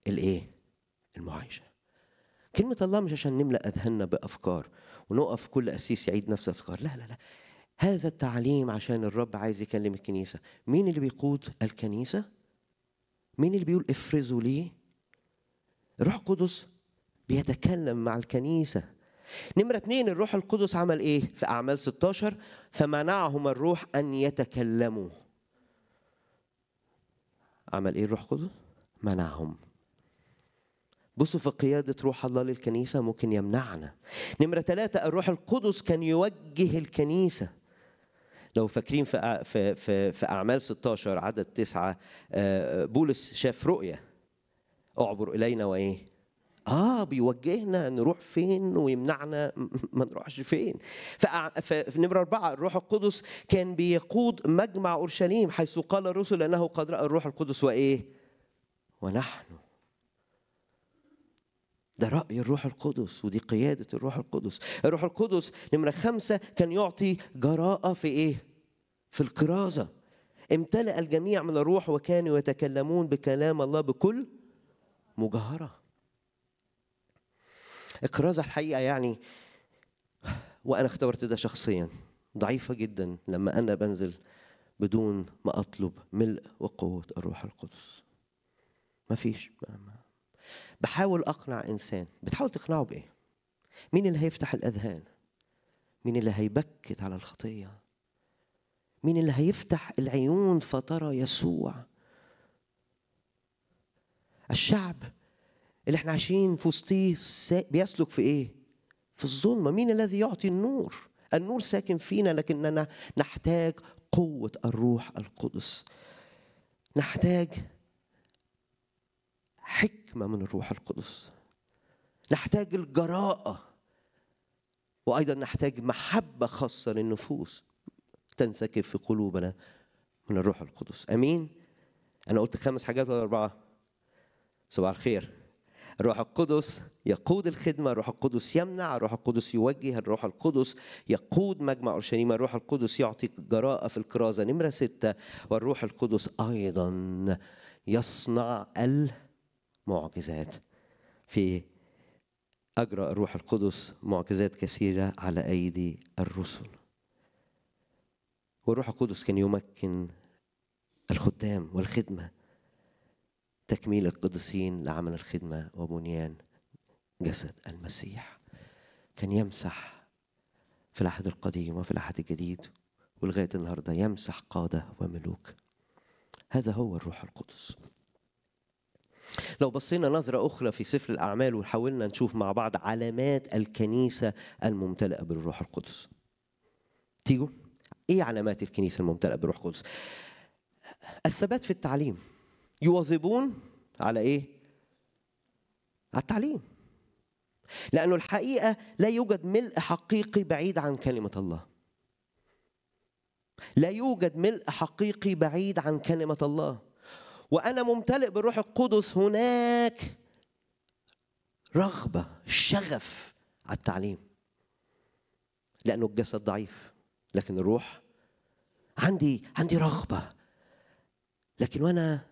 الايه المعايشه كلمه الله مش عشان نملا اذهاننا بافكار ونقف كل قسيس يعيد نفس الافكار لا لا لا هذا التعليم عشان الرب عايز يكلم الكنيسه مين اللي بيقود الكنيسه مين اللي بيقول افرزوا ليه الروح القدس بيتكلم مع الكنيسه نمرة اتنين الروح القدس عمل ايه في أعمال 16 فمنعهم الروح أن يتكلموا عمل ايه الروح القدس منعهم بصوا في قيادة روح الله للكنيسة ممكن يمنعنا نمرة ثلاثة الروح القدس كان يوجه الكنيسة لو فاكرين في أع- في في, في أعمال 16 عدد تسعة آه، بولس شاف رؤية اعبر إلينا وإيه؟ اه بيوجهنا نروح فين ويمنعنا م- ما نروحش فين فأع- ف- في نمرة أربعة الروح القدس كان بيقود مجمع أورشليم حيث قال الرسل أنه قد رأى الروح القدس وإيه ونحن ده رأي الروح القدس ودي قيادة الروح القدس الروح القدس نمرة خمسة كان يعطي جراءة في إيه في الكرازة امتلأ الجميع من الروح وكانوا يتكلمون بكلام الله بكل مجاهرة الكرازة الحقيقة يعني وأنا اختبرت ده شخصيا ضعيفة جدا لما أنا بنزل بدون ما أطلب ملء وقوة الروح القدس ما فيش ما ما. بحاول أقنع إنسان بتحاول تقنعه بإيه مين اللي هيفتح الأذهان مين اللي هيبكت على الخطية مين اللي هيفتح العيون فترى يسوع الشعب اللي احنا عايشين في وسطيه سا- بيسلك في ايه؟ في الظلمه، مين الذي يعطي النور؟ النور ساكن فينا لكننا نحتاج قوه الروح القدس. نحتاج حكمه من الروح القدس. نحتاج الجراءه وايضا نحتاج محبه خاصه للنفوس تنسكب في قلوبنا من الروح القدس، امين؟ انا قلت خمس حاجات ولا اربعه؟ صباح الخير. الروح القدس يقود الخدمة الروح القدس يمنع الروح القدس يوجه الروح القدس يقود مجمع أورشليم الروح القدس يعطي جراءة في الكرازة نمرة ستة والروح القدس أيضا يصنع المعجزات في أجرى الروح القدس معجزات كثيرة على أيدي الرسل والروح القدس كان يمكن الخدام والخدمه تكميل القديسين لعمل الخدمة وبنيان جسد المسيح كان يمسح في العهد القديم وفي العهد الجديد ولغاية النهاردة يمسح قادة وملوك هذا هو الروح القدس لو بصينا نظرة أخرى في سفر الأعمال وحاولنا نشوف مع بعض علامات الكنيسة الممتلئة بالروح القدس تيجوا إيه علامات الكنيسة الممتلئة بالروح القدس الثبات في التعليم يواظبون على ايه؟ على التعليم. لأنه الحقيقة لا يوجد ملء حقيقي بعيد عن كلمة الله. لا يوجد ملء حقيقي بعيد عن كلمة الله. وأنا ممتلئ بالروح القدس هناك رغبة شغف على التعليم. لأنه الجسد ضعيف لكن الروح عندي عندي رغبة لكن وأنا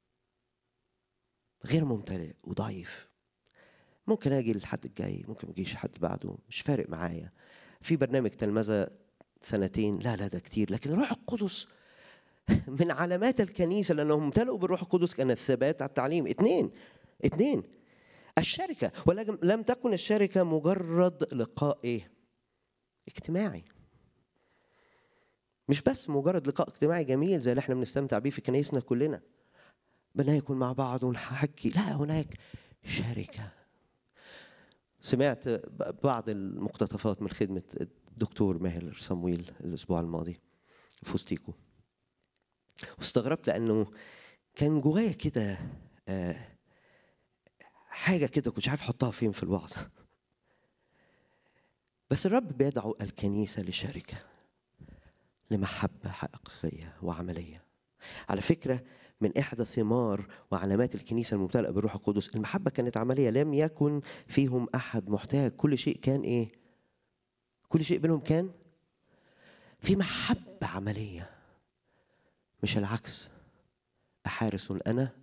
غير ممتلئ وضعيف ممكن اجي الحد الجاي ممكن ما اجيش حد بعده مش فارق معايا في برنامج تلمذه سنتين لا لا ده كتير لكن الروح القدس من علامات الكنيسه لانهم امتلئوا بالروح القدس كان الثبات على التعليم اثنين اثنين الشركه ولكن لم تكن الشركه مجرد لقاء ايه اجتماعي مش بس مجرد لقاء اجتماعي جميل زي اللي احنا بنستمتع بيه في كنايسنا كلنا بناكل مع بعض ونحكي لا هناك شركة سمعت بعض المقتطفات من خدمة الدكتور ماهر صمويل الأسبوع الماضي في وسطيكو واستغربت لأنه كان جوايا كده آه، حاجة كده كنتش عارف أحطها فين في الوعظ بس الرب بيدعو الكنيسة لشركة لمحبة حقيقية وعملية على فكرة من إحدى ثمار وعلامات الكنيسة الممتلئة بالروح القدس المحبة كانت عملية لم يكن فيهم أحد محتاج كل شيء كان إيه كل شيء بينهم كان في محبة عملية مش العكس أحارس أنا